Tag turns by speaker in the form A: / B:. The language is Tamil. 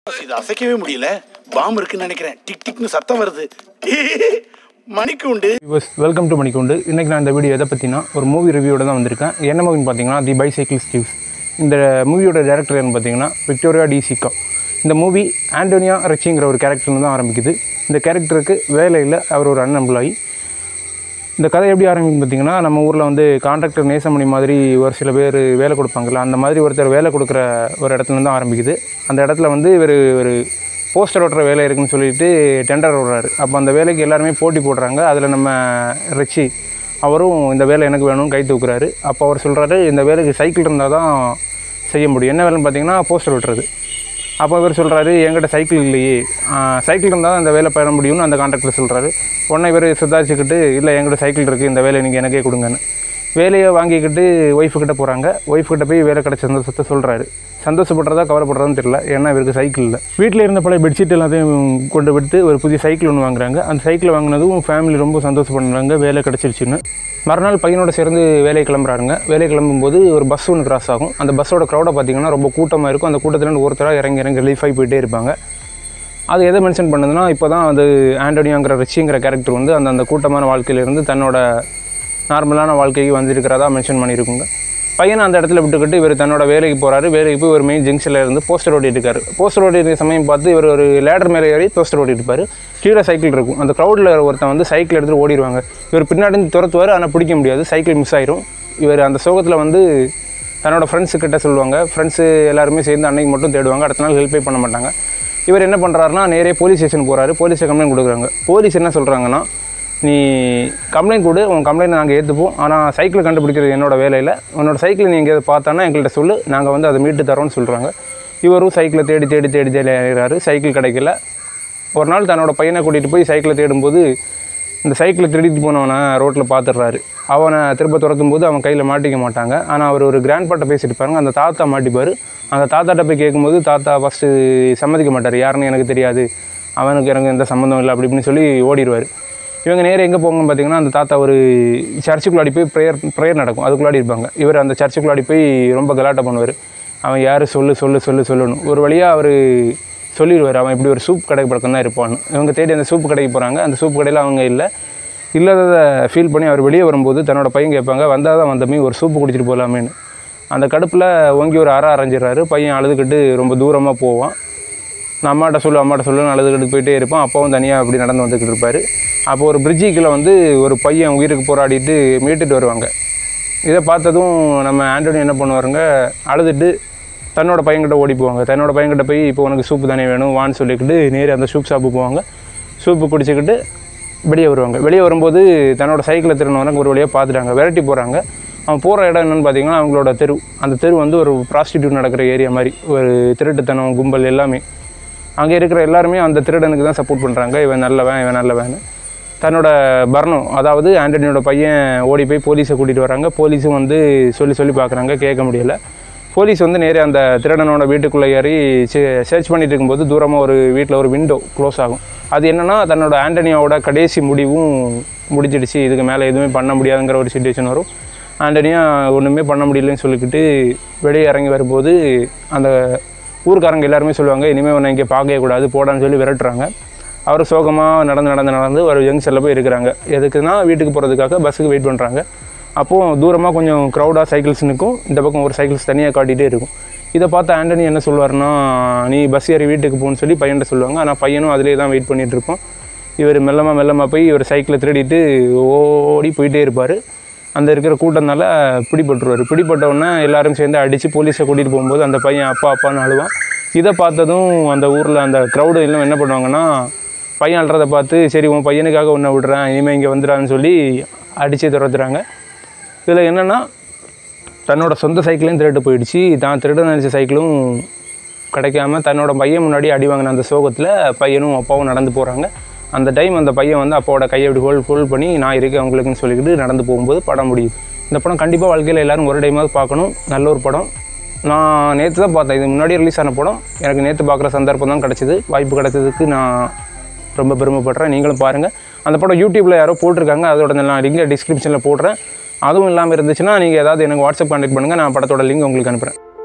A: இது அசைக்கவே முடியல பாம்பு இருக்குன்னு நினைக்கிறேன் டிக் டிக்னு சத்தம் வருது மணிக்கு உண்டு
B: விவஸ் வெல்கம் டு மணிக்கொண்டு இன்றைக்கி நான் இந்த வீடியோ எதை பற்றினா ஒரு மூவி ரிவ்யூவோட தான் வந்திருக்கேன் என்ன மூவின்னு பார்த்தீங்கன்னா தி பைசைக்கிள் ஸ்டீவ்ஸ் இந்த மூவியோட டேரக்டர் என்ன பார்த்தீங்கன்னா விக்டோரியா டி சிக்கா இந்த மூவி ஆண்டோனியா ரெச்சிங்கிற ஒரு கேரக்டர்னு தான் ஆரம்பிக்குது இந்த கேரக்டருக்கு வேலையில் அவர் ஒரு அன்எம்ப்ளாயி இந்த கதை எப்படி ஆரம்பிக்கும் பார்த்தீங்கன்னா நம்ம ஊரில் வந்து கான்ட்ராக்டர் நேசமணி மாதிரி ஒரு சில பேர் வேலை கொடுப்பாங்கல்ல அந்த மாதிரி ஒருத்தர் வேலை கொடுக்குற ஒரு இடத்துல தான் ஆரம்பிக்குது அந்த இடத்துல வந்து இவர் ஒரு போஸ்டர் ஓட்டுற வேலை இருக்குன்னு சொல்லிட்டு டெண்டர் விடுறாரு அப்போ அந்த வேலைக்கு எல்லாருமே போட்டி போடுறாங்க அதில் நம்ம ரிச்சி அவரும் இந்த வேலை எனக்கு வேணும்னு கை தூக்குறாரு அப்போ அவர் சொல்கிறாரு இந்த வேலைக்கு சைக்கிள் இருந்தால் தான் செய்ய முடியும் என்ன வேலைன்னு பார்த்தீங்கன்னா போஸ்டர் ஓட்டுறது அப்போ இவர் சொல்கிறாரு என்கிட்ட சைக்கிள் இல்லையே ஆஹ் சைக்கிள் இருந்தால் தான் இந்த வேலை பண்ண முடியும்னு அந்த கான்ட்ராக்டர் சொல்கிறாரு உடனே இவர் சுதாரிச்சுக்கிட்டு இல்லை என்கிட்ட சைக்கிள் இருக்குது இந்த வேலையை நீங்கள் எனக்கே கொடுங்கன்னு வேலையை வாங்கிக்கிட்டு ஒய்ஃபு கிட்ட போகிறாங்க ஒய்ஃப் கிட்ட போய் வேலை கிடச்ச சந்தோஷத்தை சொல்கிறாரு சந்தோஷப்படுறதா கவலைப்படுறதான்னு தெரியல ஏன்னா இவருக்கு சைக்கிள் இல்லை வீட்டில் இருந்த பழைய பெட்ஷீட் எல்லாத்தையும் கொண்டு விட்டு ஒரு புதிய சைக்கிள் ஒன்று வாங்குறாங்க அந்த சைக்கிள் வாங்கினதும் ஃபேமிலி ரொம்ப சந்தோஷப்படுறாங்க வேலை கிடச்சிருச்சுன்னு மறுநாள் பையனோட சேர்ந்து வேலை கிளம்புறாருங்க வேலை கிளம்பும்போது ஒரு பஸ் ஒன்று கிராஸ் ஆகும் அந்த பஸ்ஸோட க்ரௌடை பார்த்தீங்கன்னா ரொம்ப கூட்டமாக இருக்கும் அந்த கூட்டத்தில் ஒருத்தராக இறங்கி இறங்கி ரிலீஃப் ஆகி போயிட்டே இருப்பாங்க அது எதை மென்ஷன் பண்ணுதுன்னா இப்போ தான் அது ஆண்டோனியோங்கிற ரிச்சிங்கிற கேரக்டர் வந்து அந்த அந்த கூட்டமான வாழ்க்கையிலேருந்து தன்னோட நார்மலான வாழ்க்கைக்கு வந்திருக்கிறதா மென்ஷன் பண்ணியிருக்குங்க பையனை அந்த இடத்துல விட்டுக்கிட்டு இவர் தன்னோட வேலைக்கு போகிறாரு வேலைக்கு போய் ஒரு மெயின் ஜங்ஷனில் இருந்து போஸ்டர் ஓட்டிட்டு இருக்காரு போஸ்டர் ஓட்டி இருக்க சமயம் பார்த்து இவர் ஒரு லேடர் மேலே ஏறி போஸ்டர் ஓட்டிட்டு இருப்பாரு கீழே சைக்கிள் இருக்கும் அந்த க்ரௌடில் ஒருத்தன் வந்து சைக்கிள் எடுத்துகிட்டு ஓடிடுவாங்க இவர் பின்னாடி இருந்து துரத்துவார் ஆனால் பிடிக்க முடியாது சைக்கிள் மிஸ் ஆயிரும் இவர் அந்த சோகத்தில் வந்து தன்னோட ஃப்ரெண்ட்ஸு கிட்ட சொல்லுவாங்க ஃப்ரெண்ட்ஸு எல்லாருமே சேர்ந்து அன்னைக்கு மட்டும் தேடுவாங்க அடுத்த நாள் ஹெல்ப்பே பண்ண மாட்டாங்க இவர் என்ன பண்ணுறாருனா நேரே போலீஸ் ஸ்டேஷன் போகிறாரு போலீஸை கம்ப்ளைண்ட் கொடுக்குறாங்க போலீஸ் என்ன சொல்கிறாங்கன்னா நீ கம்ப்ளைண்ட் கொடு உன் கம்ப்ளைண்ட் நாங்கள் ஏற்றுப்போம் ஆனால் சைக்கிள் கண்டுபிடிக்கிறது என்னோட வேலையில் உன்னோட சைக்கிள் நீ எங்கேயாவது பார்த்தானா எங்கள்கிட்ட சொல்லு நாங்கள் வந்து அதை மீட்டு தரோம்னு சொல்கிறாங்க இவரும் சைக்கிளை தேடி தேடி தேடி தேடி அலைகிறாரு சைக்கிள் கிடைக்கல ஒரு நாள் தன்னோட பையனை கூட்டிகிட்டு போய் சைக்கிளை தேடும்போது இந்த சைக்கிளை திருடிட்டு போனவனை ரோட்டில் பார்த்துடுறாரு அவனை திரும்ப துரத்தும் போது அவன் கையில் மாட்டிக்க மாட்டாங்க ஆனால் அவர் ஒரு கிராண்ட் பாட்டை பேசிட்டு பாருங்க அந்த தாத்தா மாட்டிப்பார் அந்த தாத்தாட்ட போய் கேட்கும்போது தாத்தா ஃபஸ்ட்டு சம்மதிக்க மாட்டார் யாருன்னு எனக்கு தெரியாது அவனுக்கு எனக்கு எந்த சம்மந்தம் இல்லை அப்படி இப்படின்னு சொல்லி ஓடிடுவார் இவங்க நேரம் எங்கே போங்கன்னு பார்த்தீங்கன்னா அந்த தாத்தா ஒரு சர்ச்சுக்குள்ளாடி போய் ப்ரேயர் ப்ரேயர் நடக்கும் அதுக்குள்ளாடி இருப்பாங்க இவர் அந்த சர்ச்சுக்குள்ளாடி போய் ரொம்ப கலாட்டை பண்ணுவார் அவன் யார் சொல்லு சொல்லு சொல்லு சொல்லணும் ஒரு வழியாக அவர் சொல்லிடுவார் அவன் இப்படி ஒரு சூப் கடை பக்கம் தான் இருப்பான்னு இவங்க தேடி அந்த சூப் கடைக்கு போகிறாங்க அந்த சூப் கடையில் அவங்க இல்லை இல்லாததை ஃபீல் பண்ணி அவர் வெளியே வரும்போது தன்னோட பையன் கேட்பாங்க வந்தால் தான் வந்தமே ஒரு சூப்பு குடிச்சிட்டு போகலாமேன்னு அந்த கடுப்பில் ஓங்கி ஒரு அற அரைஞ்சிடுறாரு பையன் அழுதுகிட்டு ரொம்ப தூரமாக போவான் நான் அம்மாட்ட சொல்லு அம்மாட்ட சொல்லுன்னு அழுதுகிட்டு போயிட்டே இருப்பான் அப்பாவும் தனியாக அப்படி நடந்து வந்துக்கிட்டு இருப்பார் அப்போ ஒரு பிரிட்ஜிக்கில் வந்து ஒரு பையன் உயிருக்கு போராடிட்டு மீட்டுட்டு வருவாங்க இதை பார்த்ததும் நம்ம ஆண்டோனி என்ன பண்ணுவாருங்க அழுதுட்டு தன்னோட பையன்கிட்ட ஓடி போவாங்க தன்னோட பையன்கிட்ட போய் இப்போ உனக்கு சூப்பு தானே வேணும் வான்னு சொல்லிக்கிட்டு நேரே அந்த சூப் ஷாப்பு போவாங்க சூப்பு குடிச்சிக்கிட்டு வெளியே வருவாங்க வெளியே வரும்போது தன்னோட சைக்கிளை திருநவங்க ஒரு வழியாக பார்த்துட்டாங்க விரட்டி போகிறாங்க அவன் போகிற இடம் என்னென்னு பார்த்தீங்கன்னா அவங்களோட தெரு அந்த தெரு வந்து ஒரு ப்ராஸ்டிடியூட் நடக்கிற ஏரியா மாதிரி ஒரு திருட்டுத்தனம் கும்பல் எல்லாமே அங்கே இருக்கிற எல்லாருமே அந்த திருடனுக்கு தான் சப்போர்ட் பண்ணுறாங்க இவன் நல்லவன் இவன் நல்லவன் தன்னோட பர்ணம் அதாவது ஆண்டனியோட பையன் ஓடி போய் போலீஸை கூட்டிகிட்டு வராங்க போலீஸும் வந்து சொல்லி சொல்லி பார்க்குறாங்க கேட்க முடியல போலீஸ் வந்து நேரே அந்த திருடனோட வீட்டுக்குள்ளே ஏறி சர்ச் பண்ணிட்டு இருக்கும்போது தூரமாக ஒரு வீட்டில் ஒரு விண்டோ க்ளோஸ் ஆகும் அது என்னென்னா தன்னோட ஆண்டனியோட கடைசி முடிவும் முடிஞ்சிடுச்சு இதுக்கு மேலே எதுவுமே பண்ண முடியாதுங்கிற ஒரு சுச்சுவேஷன் வரும் ஆண்டனியா ஒன்றுமே பண்ண முடியலன்னு சொல்லிக்கிட்டு வெளியே இறங்கி வரும்போது அந்த ஊர்க்காரங்க எல்லாருமே சொல்லுவாங்க இனிமேல் உன்னை இங்கே பார்க்கவே கூடாது போடான்னு சொல்லி விரட்டுறாங்க அவர் சோகமாக நடந்து நடந்து நடந்து ஒரு ஜங்ஷனில் போய் இருக்கிறாங்க எதுக்குன்னா வீட்டுக்கு போகிறதுக்காக பஸ்ஸுக்கு வெயிட் பண்ணுறாங்க அப்போது தூரமாக கொஞ்சம் க்ரௌடாக சைக்கிள்ஸ் நிற்கும் இந்த பக்கம் ஒரு சைக்கிள்ஸ் தனியாக காட்டிகிட்டே இருக்கும் இதை பார்த்து ஆண்டனி என்ன சொல்லுவார்னா நீ பஸ் ஏறி வீட்டுக்கு போன்னு சொல்லி பையன்கிட்ட சொல்லுவாங்க ஆனால் பையனும் அதிலே தான் வெயிட் பண்ணிகிட்டு இருப்போம் இவர் மெல்லமாக மெல்லமாக போய் இவர் சைக்கிளை திருடிட்டு ஓடி போயிட்டே இருப்பார் அந்த இருக்கிற கூட்டம்னால பிடிபட்டுருவார் பிடிப்பட்ட உடனே எல்லாரும் சேர்ந்து அடித்து போலீஸை கூட்டிகிட்டு போகும்போது அந்த பையன் அப்பா அப்பான்னு அழுவான் இதை பார்த்ததும் அந்த ஊரில் அந்த க்ரௌடு எல்லாம் என்ன பண்ணுவாங்கன்னா பையன் அழுறதை பார்த்து சரி உன் பையனுக்காக உன்னை விடுறேன் இனிமேல் இங்கே வந்துடான்னு சொல்லி அடித்து துரத்துறாங்க இதில் என்னென்னா தன்னோட சொந்த சைக்கிளையும் திருட்டு போயிடுச்சு தான் திருட நினச்ச சைக்கிளும் கிடைக்காம தன்னோட பையன் முன்னாடி அடி வாங்கின அந்த சோகத்தில் பையனும் அப்பாவும் நடந்து போகிறாங்க அந்த டைம் அந்த பையன் வந்து அப்பாவோட கையை அப்படி ஹோல்ட் ஹோல்ட் பண்ணி நான் இருக்கேன் உங்களுக்குன்னு சொல்லிக்கிட்டு நடந்து போகும்போது படம் முடியுது இந்த படம் கண்டிப்பாக வாழ்க்கையில் எல்லாரும் ஒரு டைமாவது பார்க்கணும் நல்ல ஒரு படம் நான் நேற்று தான் பார்த்தேன் இது முன்னாடி ரிலீஸ் ஆன படம் எனக்கு நேற்று பார்க்குற சந்தர்ப்பம் தான் கிடச்சிது வாய்ப்பு கிடைச்சதுக்கு நான் ரொம்ப பெருமைப்படுறேன் நீங்களும் பாருங்கள் அந்த படம் யூடியூப்பில் யாரோ போட்டிருக்காங்க அதோட நான் லிங்கை டிஸ்கிரிப்ஷனில் போடுறேன் அதுவும் இல்லாமல் இருந்துச்சுன்னா நீங்கள் ஏதாவது எனக்கு வாட்ஸ்அப் கான்டெக்ட் பண்ணுங்கள் நான் படத்தோட லிங்க் உங்களுக்கு அனுப்புகிறேன்